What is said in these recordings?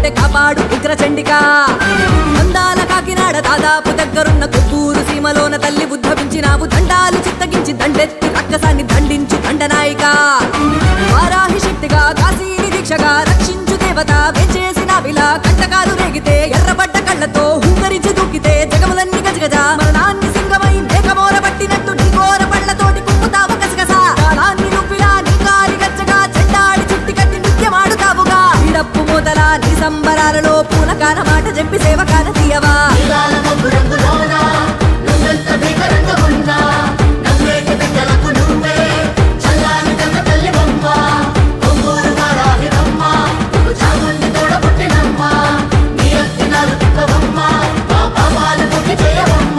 ఉంటే కాపాడు ఉగ్ర చండిక అందాల కాకినాడ దాదాపు దగ్గరున్న కొత్తూరు సీమలోన తల్లి ఉద్భవించినావు దండాలు చిత్తగించి దండెత్తి రక్కసాన్ని దండించు దండనాయిక వారాహి శక్తిగా కాశీని దీక్షగా రక్షించు దేవత వెంచేసిన విలా కంటకాలు రేగితే ఎర్రబడ్డ కళ్ళతో హూకరించి దూకితే జగములన్నీ గజగజ మరణాన్ని సింగమై మేఘమోర పట్టినట్టు ఢీకోర పళ్ళతోటి కుమ్ముతావు గసగస కాలాన్ని నువ్విలా నీ కాలి గచ్చగా చెడ్డాడి చుట్టి కట్టి నిత్యమాడుతావుగా ఇడప్పు మొదల నీ సంబరాలలో పూలకాన మాట చెప్పి సేవకాన తీయవా ఇవాళ మబ్బు రంగులోన నువ్వెంత భీకరంగా ఉన్నా నవ్వేటి బిడ్డలకు నువ్వే చల్లాని కన్న తల్లి బొమ్మ ఒంగూరు వారాహి రమ్మ నువ్వు చాముండి తోడబుట్టినమ్మ నీ అత్తి నాలు తిప్పవమ్మ మా పాపాలు పుట్టి చేయవమ్మ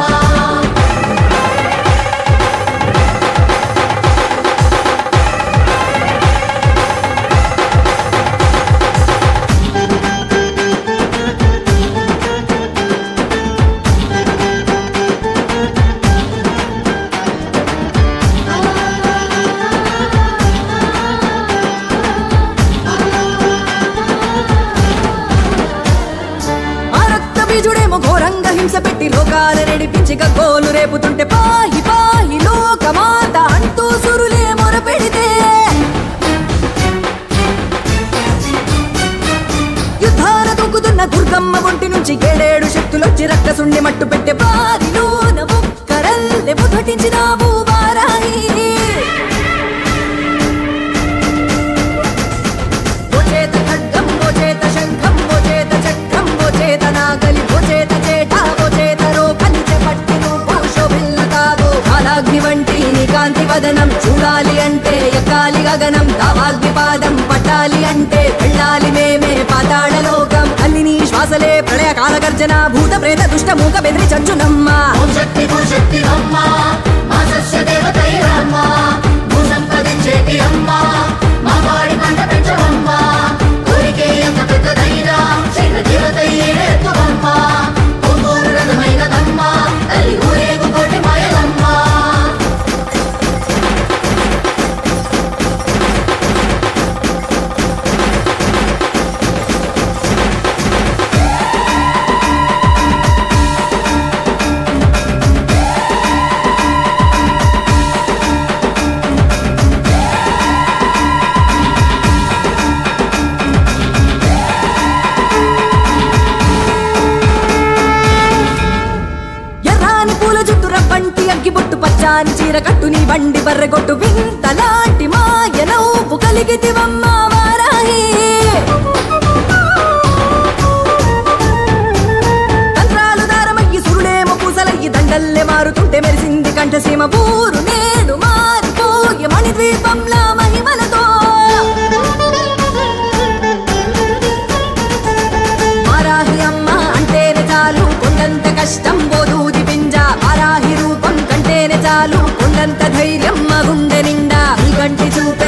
ఆ రక్త బీజుడేమో ఘోరంగా హింస పెట్టి లోకాల నడిపించి గోలు రేపుతుంటే పాయి పాయి లోకమాత అంటూ సురులే మొర పెడితే యుద్ధాల దూకుతున్న దుర్గమ్మ ఒంటి నుంచి ఏడేడు శక్తులొచ్చి రక్కసుండి మట్టు పెట్టే బారిలోన ముక్కరల్లె ముదటించినావు వారాయి ఓ చేత ఖడ్గం ఓ చేత శంఖం ఓ చేత చక్రం ఓ చేత నాగలి ఓ చేత చేట ఓ చేత రోకలి చేపట్టి నువ్వు శోభిల్లుతావు కాలాగ్ని వంటి నీ కాంతి వదనం చూడాలి అంటే ఎక్కాలి గగనం దావాగ్ని పాదం పట్టాలి అంటే వెళ్ళాలి మేమే పాతాళ లోకం అల్లి శ్వాసలే ప్రళయ కాల గర్జన భూత ప్రేత దుష్ట మూక బెదిరి చంచునమ్మ ఓం శక్తి భూశక్తి అమ్మ మా సస్య దేవతై రమ్మ భూ సంపదించేటి అమ్మ మా వాడి పంట పెంచవమ్మ కోరికే ఎంత పెద్దదైనా శైల దేవతై ఏడెత్తువమ్మ ఒంగోరు రథమైనదమ్మ తల్లి ఊరేగు కోటి మాయలమ్మ ఎర్రాని పూల జుట్టు రవ్వంటి అగ్గి బొట్టు పచ్చాని చీర కట్టు నీ బండి బర్రెగొట్టు వింతలాంటి మాయ నవ్వు కలిగితివమ్మ వారాహి తంత్రాలు దారమయ్యి సురుడేమో పూసలయ్యి దండల్లే మారుతుంటే మెరిసింది కంఠసీమ ఊరు నేడు మారిపోయే మణిద్వీపంలా మహిమలతో వారాహి అమ్మ అంటేనే చాలు కొండంత కష్టం బోధూది పింజ వారాహి రూపం కంటేనే చాలు కొండంత ధైర్యం మా గుండె నిండా ఈ కంటి చూపే